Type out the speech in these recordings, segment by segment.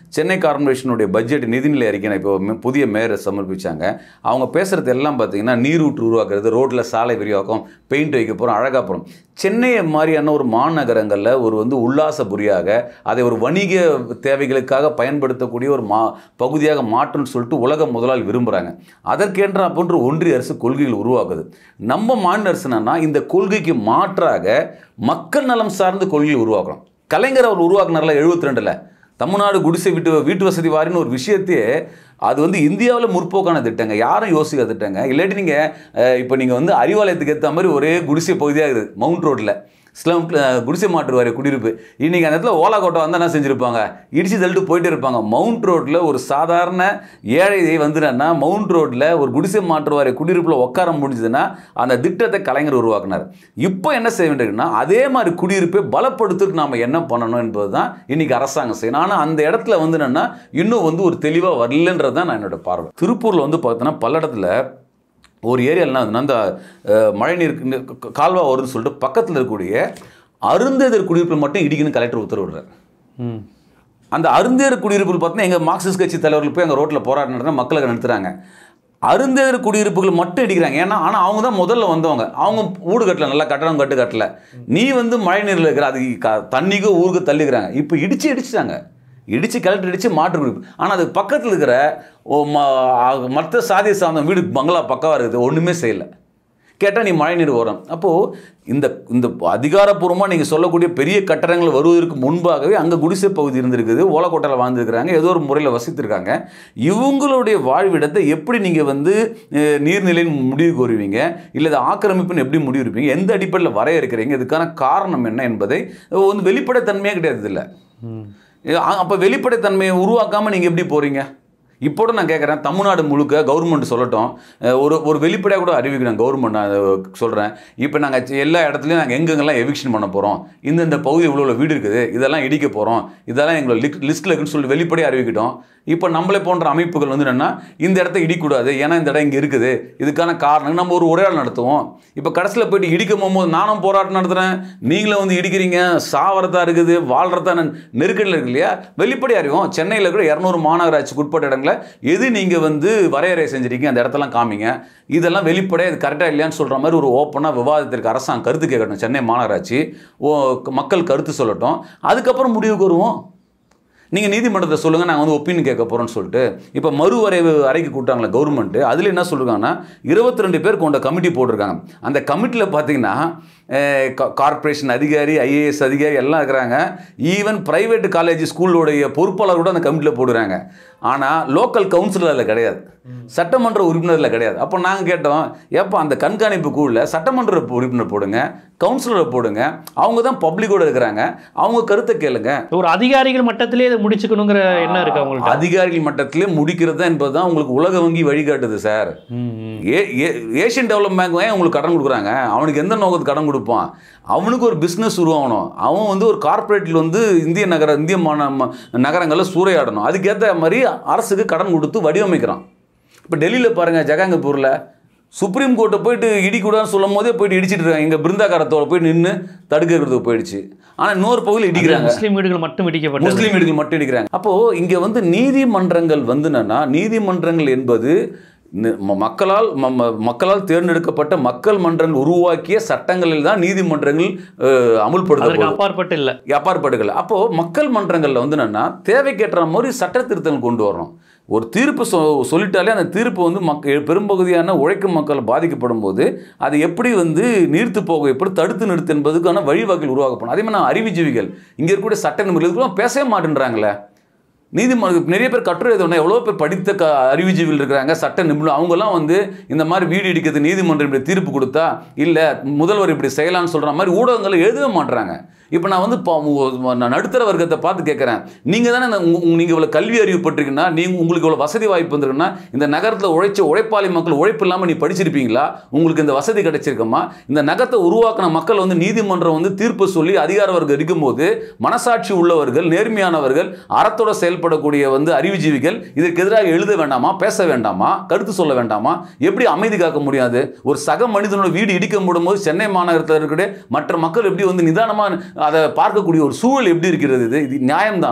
Chennai கார்ப்பரேஷனுடைய budget நிதிநிலை அறிக்கை இப்போ மே- புதிய மேயரை சமர்ப்பிச்சாங்க அவங்க பேசுறது எல்லாம் பார்த்தீங்கன்னா நீரூற்று உருவாக்குறது ரோட்டில் சாலை விரிவாக்கம் பெயிண்ட் வைக்க போகிறோம் அழகாக போகிறோம் சென்னையை மாதிரியான ஒரு மாநகரங்களில் ஒரு வந்து உல்லாசபுரியாக அதை ஒரு வணிக தேவைகளுக்காக பயன்படுத்தக்கூடிய ஒரு மா பகுதியாக மாற்றணும்னு சொல்லிட்டு உலக முதலாளி விரும்புகிறாங்க அதற்கேன்ற போன்ற ஒன்றிய அரசு கொள்கைகள் உருவாக்குது நம்ம மாநில அரசு என்னன்னா இந்த கொள்கைக்கு மாற்றாக மக்கள் நலம் சார்ந்த கொள்கையை உருவாக்குறோம் கலைஞர் அவர் உருவாக்குனார்ல எழுபத்தி ரெண்டில் தமிழ்நாடு குடிசை வீட்டு வீட்டு வசதி வாரின்னு ஒரு விஷயத்தையே அது வந்து இந்தியாவில் முற்போக்கான திட்டங்க யாரும் யோசிக்காத திட்டங்க இல்லாட்டி நீங்கள் இப்போ நீங்கள் வந்து அறிவாலயத்துக்கு ஏற்ற மாதிரி ஒரே குடிசை பகுதியாக இருக்குது மவுண்ட் ரோட்டில் ஸ்லம் குடிசை மாற்று வாரிய குடியிருப்பு இன்றைக்கி அந்த இடத்துல ஓலா கோட்டை வந்து என்ன செஞ்சுருப்பாங்க இடிச்சு தள்ளிட்டு போயிட்டே இருப்பாங்க மவுண்ட் ரோட்டில் ஒரு சாதாரண ஏழை வந்துட்டா மவுண்ட் ரோட்டில் ஒரு குடிசை மாற்று வாரிய குடியிருப்பில் உட்கார முடிஞ்சதுன்னா அந்த திட்டத்தை கலைஞர் உருவாக்குனார் இப்போ என்ன செய்ய வேண்டியிருக்குன்னா அதே மாதிரி குடியிருப்பை பலப்படுத்துறதுக்கு நாம் என்ன பண்ணணும் என்பது தான் இன்றைக்கி அரசாங்கம் செய்யணும் ஆனால் அந்த இடத்துல வந்து என்னென்னா இன்னும் வந்து ஒரு தெளிவாக வரலன்றது தான் நான் என்னோட பார்வை திருப்பூரில் வந்து பார்த்தோன்னா பல்லடத்தில் ஒரு ஏரியாவில் என்ன ஆகுதுன்னா, அந்த அஹ், மழைநீர் நி- க- கால்வா வருதுன்னு சொல்லிட்டு பக்கத்தில் இருக்கக்கூடிய அருந்தேதர் குடியிருப்பில் மட்டும் இடிக்கணும்னு கலெக்டர் உத்தரவிடுறார் ம் அந்த அருந்தேர் குடியிருப்புகள் பார்த்தீங்கன்னா எங்கள் மார்க்சிஸ்ட் கட்சி தலைவர்கள் போய் அங்கே ரோட்டில் போராட்டம் நடத்தினா மக்களை நடத்துகிறாங்க அருந்தேர் குடியிருப்புகள் மட்டும் இடிக்கிறாங்க ஏன்னா ஆனால் அவங்க தான் முதல்ல வந்தவங்க அவங்க வீடு கட்டல நல்லா கட்டடம் கட்டு கட்டல நீ வந்து மழை நீரில் இருக்கிற அது க- தண்ணிக்கோ ஊருக்கு தள்ளிக்கிறாங்க இப்போ இடிச்சு இடிச்சிட்டாங்க இடிச்சு கலெக்டர் இடிச்சு மாற்று குடியிருப்பு ஆனால் அது பக்கத்தில் இருக்கிற மற்ற சாதியை சார்ந்த வீடு பங்களா பக்கவாக இருக்குது ஒன்றுமே செய்யலை கேட்டால் நீ மழைநீர் வரும் அப்போது இந்த இந்த அதிகாரப்பூர்வமாக நீங்கள் சொல்லக்கூடிய பெரிய கட்டடங்கள் வருவதற்கு முன்பாகவே அங்கே குடிசை பகுதி இருந்திருக்குது ஓலக்கோட்டையில் வாழ்ந்துருக்கிறாங்க ஏதோ ஒரு முறையில் வசித்திருக்காங்க இவங்களுடைய வாழ்விடத்தை எப்படி நீங்கள் வந்து அஹ், நீர்நிலைன்னு முடிவு கோருவீங்க இல்லை இது ஆக்கிரமிப்புன்னு எப்படி முடிவு இருப்பீங்க எந்த அடிப்படையில் வரையறுக்கிறீங்க இதுக்கான காரணம் என்ன என்பதை வந்து வெளிப்படைத்தன்மையே கிடையாது இல்லை ம் அப்போ வெளிப்படைத்தன்மையை உருவாக்காமல் நீங்கள் எப்படி போகிறீங்க இப்போட நான் கேட்குறேன் தமிழ்நாடு முழுக்க கவர்மெண்ட் சொல்லட்டும் அஹ் ஒரு ஒரு வெளிப்படையாக கூட அறிவிக்கிறேன் கவர்மெண்ட் நான் சொல்கிறேன் இப்போ நாங்கள் எல்லா இடத்துலையும் நாங்கள் எங்கெங்கெல்லாம் எவிக்ஷன் பண்ண போகிறோம் இந்தந்த பகுதி இவ்வளோ இவ்வளோ வீடு இருக்குது இதெல்லாம் இடிக்க போகிறோம் இதெல்லாம் எங்களோட லிஸ்ட்டில் இருக்குன்னு சொல்லி வெளிப்படையாக அறிவிக்கிட்டோம் இப்போ நம்மளே போன்ற அமைப்புகள் வந்து என்னென்னா இந்த இடத்த இடிக்கூடாது ஏன்னா இந்த இடம் இங்கே இருக்குது இதுக்கான காரணம் நம்ம ஒரு உரையாடல் நடத்துவோம் இப்போ கடைசியில் போயிட்டு இடிக்க போகும்போது நானும் போராட்டம் நடத்துகிறேன் நீங்களும் வந்து இடிக்கிறீங்க சாவரதா இருக்குது வாழ்றதா நெருக்கடியில் இருக்கு இல்லையா வெளிப்படை அறிவோம் சென்னையில் இருக்கிற இரநூறு மாநகராட்சிக்கு உட்பட்ட இடங்களை எது நீங்கள் வந்து வரையறை செஞ்சிருக்கீங்க அந்த இடத்தெல்லாம் காமிங்க இதெல்லாம் வெளிப்படையாக இது கரெக்டாக இல்லையான்னு சொல்கிற மாதிரி ஒரு ஓப்பனாக விவாதத்திற்கு அரசாங்கம் கருத்து கேட்கட்டும் சென்னை மாநகராட்சி ஓ மக்கள் கருத்து சொல்லட்டும் அதுக்கப்புறம் முடிவுக்கு வருவோம் நீங்கள் நீதிமன்றத்தை சொல்லுங்கள் நாங்கள் வந்து ஒப்பீனியன் கேட்க போகிறோம்னு சொல்லிட்டு இப்போ மறுவரைவு அறைக்கு கூட்டாங்களே கவர்மெண்ட்டு அதில் என்ன சொல்லிருக்காங்கன்னா இருபத்தி ரெண்டு பேர் கொண்ட கமிட்டி போட்டிருக்காங்க அந்த கமிட்டியில் பார்த்தீங்கன்னா கார்ப்பரேஷன் அதிகாரி ஐஏஎஸ் அதிகாரி எல்லாம் இருக்கிறாங்க ஈவன் பிரைவேட் காலேஜ் ஸ்கூலோடைய பொறுப்பாளர் கூட அந்த கமிட்டியில் போடுறாங்க ஆனால் லோக்கல் கவுன்சிலர் அதில் கிடையாது சட்டமன்ற உறுப்பினரில் கிடையாது அப்போ நாங்கள் கேட்டோம் ஏப்பா அந்த கண்காணிப்பு குழுவில் சட்டமன்ற உறுப்பினர் போடுங்க கவுன்சிலரை போடுங்க அவங்க தான் பப்ளிக்கோட இருக்கிறாங்க அவங்க கருத்தை கேளுங்க ஒரு அதிகாரிகள் மட்டத்திலே இதை முடிச்சுக்கணுங்கிற எண்ணம் இருக்கு அவங்கள்ட்ட அதிகாரிகள் மட்டத்திலே முடிக்கிறது என்பது தான் உங்களுக்கு உலக வங்கி வழிகாட்டுது சார் ம், ம். ஏ ஏ- ஏஷியன் டெவலப் பேங்க் ஏன் உங்களுக்கு கடன் கொடுக்குறாங்க அவனுக்கு எந்த நோக்கத்துக்கு கடன் கொடுப்பான் அவனுக்கு ஒரு பிஸ்னஸ் உருவாகணும் அவன் வந்து ஒரு கார்ப்பரேட்டில் வந்து இந்திய நகர இந்திய மான ம- நகரங்களில் சூறையாடணும் அதுக்கேற்ற மாதிரி அரசுக்கு கடன் கொடுத்து வடிவமைக்கிறான் இப்போ டெல்லியில் பாருங்கள் ஜகாங்கப்பூரில் சுப்ரீம் கோர்ட்டை போயிட்டு இடிக்கூடாதுன்னு சொல்லும் போதே போயிட்டு இடிச்சிட்டு இருக்காங்க இங்கே பிருந்தாகாரத்தோட போய் நின்று தடுக்கிறதுக்கு போயிடுச்சு ஆனால் இன்னொரு பகுதியில் இடிக்கிறாங்க முஸ்லீம் வீடுகள் மட்டும் இடிக்கப்பட்டது முஸ்லீம் வீடுகள் மட்டும் எடுக்கிறாங்க அப்போ இங்க வந்து நீதிமன்றங்கள் வந்து என்னன்னா நீதிமன்றங்கள் என்பது நி- ம- மக்களால் ம- ம- மக்களால் தேர்ந்தெடுக்கப்பட்ட மக்கள் மன்றங்கள் உருவாக்கிய சட்டங்களில் தான் நீதிமன்றங்கள் அஹ், அதற்கு அமுல்படுத்த அப்பாற்பட்டு இல்ல அப்பாற்பட்டுகள் அப்போ மக்கள் மன்றங்களில் வந்து என்னன்னா தேவைக்கேற்ற மாதிரி சட்ட திருத்தங்கள் கொண்டு வரணும் ஒரு தீர்ப்பு சொ சொல்லிட்டாலே அந்த தீர்ப்பு வந்து மக்க பெரும்பகுதியான உழைக்கும் மக்கள் பாதிக்கப்படும் போது அதை எப்படி வந்து நீர்த்து போக எப்படி தடுத்து நிறுத்து என்பதுக்கான வழிவகைகள் உருவாக்கப்படும் அதே மாதிரி நான் அறிவுஜீவிகள் இங்கே இருக்கக்கூடிய சட்ட நிபுணர்கள் இதுக்கெல்லாம் பேசவே மாட்டேன்றாங்களே நீதிமன்றம் நிறைய பேர் கட்டுரை எழுதணும் எவ்வளோ பேர் படித்த க அறிவுஜீவிகள் இருக்கிறாங்க சட்ட நிபுணர் அவங்கெல்லாம் வந்து இந்த மாதிரி வீடு இடிக்கிறது நீதிமன்றம் இப்படி தீர்ப்பு கொடுத்தா இல்லை முதல்வர் இப்படி செய்யலாம்னு சொல்கிற மாதிரி ஊடகங்கள் எழுதவே மாட்டுறாங்க இப்போ நான் வந்து பா- உ- நான் நடுத்தர வர்க்கத்தை பார்த்து கேட்குறேன் நீங்கள் தானே நீங்கள் இவ்வளோ கல்வி அறிவு பட்டிருக்கீங்கன்னா நீங்கள் உங்களுக்கு இவ்வளோ வசதி வாய்ப்பு வந்திருக்குன்னா இந்த நகரத்தில் உழைச்ச உழைப்பாளி மக்கள் உழைப்பு இல்லாமல் நீ படிச்சிருப்பீங்களா உங்களுக்கு இந்த வசதி கிடைச்சிருக்குமா இந்த நகரத்தை உருவாக்கின மக்கள் வந்து நீதிமன்றம் வந்து தீர்ப்பு சொல்லி அதிகார வர்க்கம் இருக்கும்போது மனசாட்சி உள்ளவர்கள் நேர்மையானவர்கள் அறத்தோட செயல்படக்கூடிய வந்து அறிவுஜீவிகள் இதற்கு எதிராக எழுத வேண்டாமா பேச வேண்டாமா கருத்து சொல்ல வேண்டாமா எப்படி அமைதி காக்க முடியாது ஒரு சக மனிதனோட வீடு இடிக்கப்படும் போது சென்னை மாநகரத்தில் இருக்கிற மற்ற மக்கள் எப்படி வந்து நிதானமாக அதை பார்க்கக்கூடிய ஒரு சூழல் எப்படி இருக்கிறது இது இது நியாயம்தானா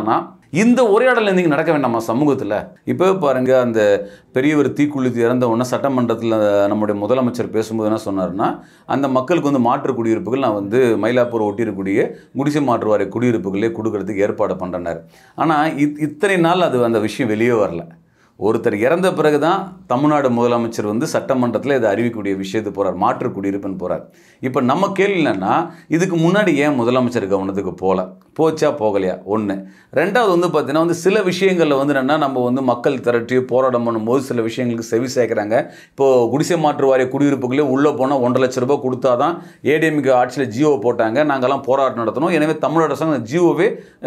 இந்த உரையாடல் நீங்கள் நடக்க வேண்டாமா சமூகத்தில் இப்போ பாருங்க அந்த பெரியவர் தீக்குளித்து இறந்த உடனே சட்டமன்றத்தில் நம்முடைய முதலமைச்சர் பேசும்போது என்ன சொன்னார்னா அந்த மக்களுக்கு வந்து மாற்று குடியிருப்புகள் நான் வந்து மயிலாப்பூர் ஒட்டியிருக்கக்கூடிய குடிசை மாற்று வாரிய குடியிருப்புகளே கொடுக்கறதுக்கு ஏற்பாடு பண்ணுறேன்னாரு ஆனால் இத் இத்தனை நாள் அது அந்த விஷயம் வெளியே வரல ஒருத்தர் இறந்த பிறகு தான் தமிழ்நாடு முதலமைச்சர் வந்து சட்டமன்றத்தில் இதை அறிவிக்கக்கூடிய விஷயத்துக்கு போகிறார் மாற்று குடியிருப்புன்னு போகிறார் இப்போ நம்ம கேள்வி என்னன்னா இதுக்கு முன்னாடி ஏன் முதலமைச்சர் கவனத்துக்கு போகல போச்சா போகலையா ஒன்று ரெண்டாவது வந்து பார்த்தீங்கன்னா வந்து சில விஷயங்களில் வந்து என்னென்னா நம்ம வந்து மக்கள் திரட்டி போராட்டம் பண்ணும்போது சில விஷயங்களுக்கு செவி சேர்க்குறாங்க இப்போது குடிசை மாற்று வாரிய குடியிருப்புகளே உள்ளே போனால் ஒன்றரை லட்ச ரூபாய் கொடுத்தா தான் ஏடிஎம்கே ஆட்சியில் ஜியோ போட்டாங்க நாங்கள்லாம் போராட்டம் நடத்தணும் எனவே தமிழக அரசாங்கம் ஜியோவே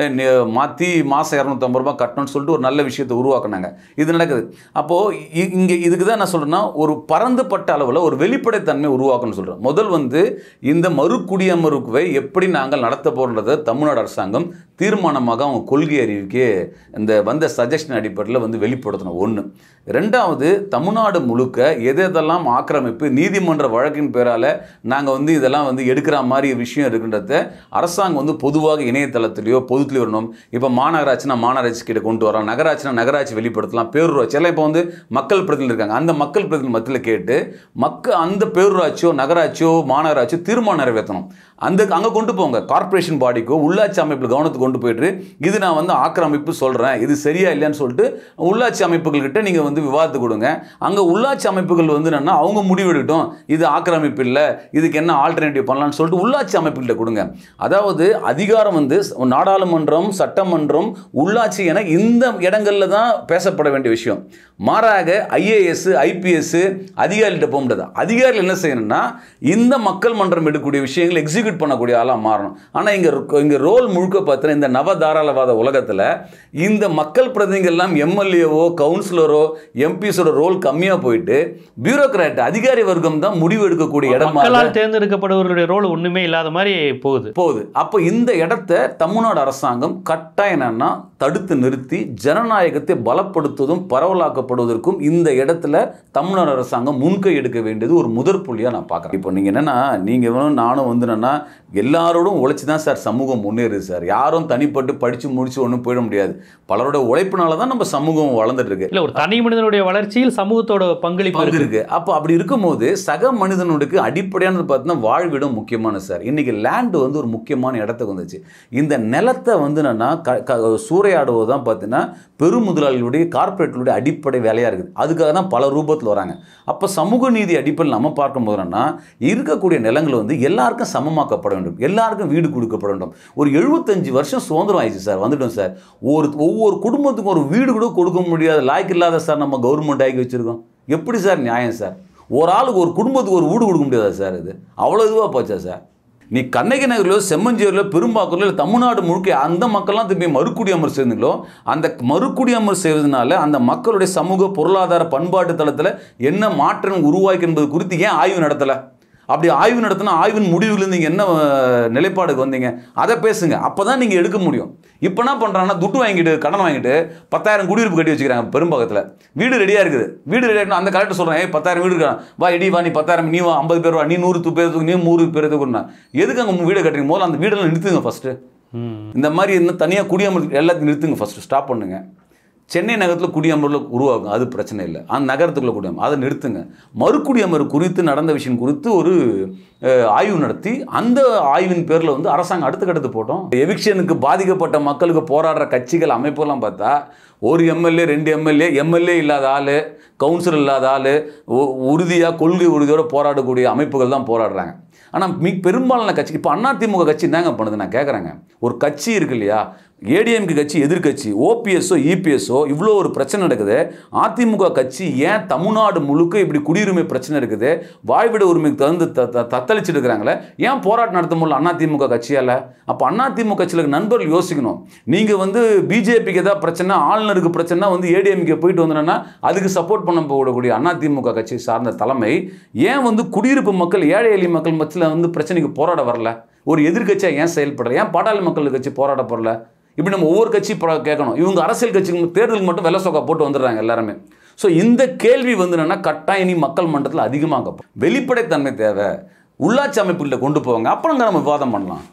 மாற்றி மாதம் இரநூத்தம்பது ரூபாய் கட்டணும்னு சொல்லிட்டு ஒரு நல்ல விஷயத்தை உருவாக்குனாங்க இது நடக்குது அப்போது இங்கே இதுக்கு தான் நான் சொல்கிறேன்னா ஒரு பரந்துபட்ட அளவில் ஒரு வெளிப்படைத்தன்மை உருவாக்கணும்னு சொல்கிறேன் முதல் வந்து இந்த மறுகுடியமர்வை எப்படி நாங்கள் நடத்த போகிறத தமிழ்நாடு அரசாங்கம் தீர்மானமாக அவங்க கொள்கை அறிவிக்கே இந்த வந்த சஜஷன் அடிப்படையில் வந்து வெளிப்படுத்தணும் ஒன்று ரெண்டாவது தமிழ்நாடு முழுக்க எது எதெல்லாம் ஆக்கிரமிப்பு நீதிமன்ற வழக்கின் பேரால் நாங்கள் வந்து இதெல்லாம் வந்து எடுக்கிற மாதிரி விஷயம் இருக்குன்றத அரசாங்கம் வந்து பொதுவாக இணையதளத்திலையோ பொதுத்துலையோ வரணும் இப்போ மாநகராட்சினா மாநகராட்சி கிட்ட கொண்டு வரலாம் நகராட்சினா நகராட்சி வெளிப்படுத்தலாம் பேரூராட்சி எல்லாம் இப்போ வந்து மக்கள் பிரதிநிதி இருக்காங்க அந்த மக்கள் பிரதிநிதி மத்தியில் கேட்டு மக்க அந்த பேரூராட்சியோ நகராட்சியோ மாநகராட்சியோ தீர்மானம் நிறைவேற்றணும் அந்த அங்கே கொண்டு போங்க கார்ப்பரேஷன் பாடிக்கோ உள்ளாட்சி அமைப்பில் கவனத்துக்கு கொண்டு போயிட்டு இது நான் வந்து ஆக்கிரமிப்பு சொல்கிறேன் இது சரியா இல்லையான்னு சொல்லிட்டு உள்ளாட்சி அமைப்புகள்கிட்ட நீங்கள் வந்து விவாதத்து கொடுங்க அங்கே உள்ளாட்சி அமைப்புகள் வந்து என்னென்னா அவங்க முடிவெடுக்கட்டும் இது ஆக்கிரமிப்பு இல்லை இதுக்கு என்ன ஆல்டர்னேட்டிவ் பண்ணலாம்னு சொல்லிட்டு உள்ளாட்சி அமைப்புகிட்ட கொடுங்க அதாவது அதிகாரம் வந்து நாடாளுமன்றம் சட்டமன்றம் உள்ளாட்சி என இந்த இடங்களில் தான் பேசப்பட வேண்டிய விஷயம் மாறாக ஐஏஎஸ் ஐபிஎஸ் அதிகாரிகிட்ட போக முடியாது அதிகாரிகள் என்ன செய்யணும்னா இந்த மக்கள் மன்றம் எடுக்கக்கூடிய விஷயங்களை எக்ஸிக்யூட் பண்ணக்கூடிய ஆளாக மாறணும் ஆனால் இங்கே இங்கே ரோல் முழுக்க பார்த்தீங்கன்னா இந்த நவ தாராளவாத உலகத்தில் இந்த மக்கள் பிரதிநிதிகள் எல்லாம் எம்எல்ஏவோ கவுன்சிலரோ எம்பிஸோட ரோல் கம்மியாக போயிட்டு பியூரோக்ராட் அதிகாரி வர்க்கம் தான் முடிவு எடுக்கக்கூடிய இடமா மக்களால் தேர்ந்தெடுக்கப்படுவர்களுடைய ரோல் ஒண்ணுமே இல்லாத மாதிரி போகுது போகுது அப்போ இந்த இடத்த தமிழ்நாடு அரசாங்கம் கட்டாயம் என்னன்னா தடுத்து நிறுத்தி ஜனநாயகத்தை பலப்படுத்துவதும் பரவலாக்கப்படுவதற்கும் இந்த இடத்துல தமிழ்நாடு அரசாங்கம் முன்கை எடுக்க வேண்டியது ஒரு முதற் புள்ளியாக நான் பார்க்குறேன் இப்போ நீங்கள் என்னென்னா நீங்கள் வேணும் நானும் வந்து என்னென்னா எல்லாரோடும் உழைச்சி தான் சார் சமூகம் முன்னேறுது சார் யாரும் தனிப்பட்டு படித்து முடிச்சு ஒன்றும் போயிட முடியாது பலரோட உழைப்பினால தான் நம்ம சமூகம் வளர்ந்துட்டு இருக்கு இல்ல ஒரு தனி மனிதனுடைய வளர்ச்சியில் சமூகத்தோட பங்களிப்பு பங்கு இருக்கு இருக்கு அப்போ அப்படி இருக்கும்போது சக மனிதனுக்கு அடிப்படையானது பார்த்தீங்கன்னா வாழ்விடம் முக்கியமான சார் இன்னைக்கு லேண்டு வந்து ஒரு முக்கியமான இடத்துக்கு வந்துச்சு இந்த நிலத்தை வந்து என்னன்னா க க சூறையாடுவது தான் பார்த்தீங்கன்னா பெருமுதலாளிகளுடைய கார்ப்பரேட்களுடைய அடிப்படை வேலையாக இருக்குது அதுக்காக தான் பல ரூபத்தில் வராங்க அப்போ சமூக நீதி அடிப்படையில் நம்ம பார்க்கும்போது என்னன்னா இருக்கக்கூடிய நிலங்கள் வந்து எல்லாருக்கும் சமமாக்கப்பட வேண்டும் எல்லாருக்கும் வீடு கொடுக்கப்பட வேண்டும் ஒரு எழுபத்தஞ்சு வருஷம் சுதந்திரம் ஆயிடுச்சு சார் வந்துட்டோம் சார் ஒரு ஒவ்வொரு குடும்பத்துக்கும் ஒரு வீடு கூட கொடுக்க முடியாத லாய்க்கு இல்லாத சார் நம்ம கவர்மெண்ட் ஆகி வச்சுருக்கோம் எப்படி சார் நியாயம் சார் ஒரு ஆளுக்கு ஒரு குடும்பத்துக்கு ஒரு வீடு கொடுக்க முடியாதா சார் இது அவ்வளோ இதுவாக போச்சா சார் நீ கண்ணகி நகரிலோ செம்மஞ்சேரிலோ பெரும்பாக்கூரிலோ இல்லை தமிழ்நாடு முழுக்க அந்த மக்கள்லாம் திரும்பி மறுக்குடியமர் சேர்ந்துங்களோ அந்த மறுக்குடியமர் செய்வதனால அந்த மக்களுடைய சமூக பொருளாதார பண்பாட்டு தளத்தில் என்ன மாற்றம் உருவாக்கி என்பது குறித்து ஏன் ஆய்வு நடத்தலை அப்படி ஆய்வு நடத்தினா ஆய்வின் முடிவுல நீங்கள் என்ன அஹ், நிலைப்பாடுக்கு வந்தீங்க அதை பேசுங்க அப்போ தான் நீங்கள் எடுக்க முடியும் இப்போ என்ன பண்ணுறாங்கன்னா துட்டு வாங்கிட்டு கடன் வாங்கிட்டு பத்தாயிரம் குடியிருப்பு கட்டி வச்சுக்கிறாங்க பெரும்பாக்கத்தில் வீடு ரெடியாக இருக்குது வீடு ரெடியாக அந்த கரெக்டாக சொல்கிறேன் ஏய் பத்தாயிரம் வீடு இருக்கான் வா எடி வா நீ பத்தாயிரம் நீ வா ஐம்பது பேர் வா நீ நூறு து- பேர் தூக்கு, நீ நூறு பேர் தூக்குனா எதுக்கு அங்கே வீடு கட்டுறீங்க முதல்ல அந்த வீடெல்லாம் நிறுத்துங்க ஃபஸ்ட்டு ம். இந்த மாதிரி இன்னும் தனியாக குடியமர் எல்லாத்தையும் நிறுத்துங்க ஃபஸ்ட்டு ஸ்டாப் பண்ணுங்க சென்னை நகரத்தில் குடியமரில் உருவாகும் அது பிரச்சனை இல்லை அந்த நகரத்துக்குள்ள குடியமர் அதை நிறுத்துங்க மறுகுடியமர் குறித்து நடந்த விஷயம் குறித்து ஒரு அஹ், ஆய்வு நடத்தி அந்த ஆய்வின் பேரில் வந்து அரசாங்கம் அடுத்த கட்டத்து போட்டோம் எவிக்ஷனுக்கு பாதிக்கப்பட்ட மக்களுக்கு போராடுற கட்சிகள் அமைப்பெல்லாம் பார்த்தா ஒரு எம்எல்ஏ ரெண்டு எம்எல்ஏ எம்எல்ஏ இல்லாத ஆள் கவுன்சிலர் இல்லாத ஆள் உறுதியாக கொள்கை உறுதியோடு போராடக்கூடிய அமைப்புகள் தான் போராடுறாங்க ஆனால் மிக பெரும்பாலான கட்சி இப்போ அதிமுக கட்சி என்னங்க பண்ணுது நான் கேட்குறேங்க ஒரு கட்சி இருக்கு இல்லையா ஏடிஎம்கே கட்சி எதிர்க்கட்சி ஓபிஎஸ்ஓ இபிஎஸ்ஓ இவ்வளோ ஒரு பிரச்சனை நடக்குது அதிமுக கட்சி ஏன் தமிழ்நாடு முழுக்க இப்படி குடியுரிமை பிரச்சனை இருக்குது வாழ்விட உரிமைக்கு தகுந்து த த- தத்தளிச்சுட்டு இருக்கிறாங்களே ஏன் போராட்டம் நடத்த முடியல அதிமுக கட்சியால் அப்போ அதிமுக கட்சியில் நண்பர்கள் யோசிக்கணும் நீங்கள் வந்து பிஜேபிக்கு ஏதாவது பிரச்சனை ஆளுநருக்கு பிரச்சனை வந்து ஏடிஎம்கே போயிட்டு வந்தோன்னா அதுக்கு சப்போர்ட் பண்ண போகக்கூடிய அதிமுக கட்சி சார்ந்த தலைமை ஏன் வந்து குடியிருப்பு மக்கள் ஏழை எளிய மக்கள் மத்தியில் வந்து பிரச்சனைக்கு போராட வரல ஒரு எதிர்க்கட்சியாக ஏன் செயல்படல ஏன் பாட்டாளி மக்கள் கட்சி போராட போறல இப்படி நம்ம ஒவ்வொரு கட்சி ப- கேட்கணும் இவங்க அரசியல் கட்சிக்கு தேர்தலுக்கு மட்டும் வெள்ள சொக்கா போட்டு வந்துடுறாங்க எல்லாருமே ஸோ இந்த கேள்வி வந்து என்னன்னா கட்டாயம் இனி மக்கள் மன்றத்தில் அதிகமாக வெளிப்படைத்தன்மை தேவை உள்ளாட்சி அமைப்புகளில் கொண்டு போவாங்க அப்புறம் நம்ம விவாதம் பண்ணலாம்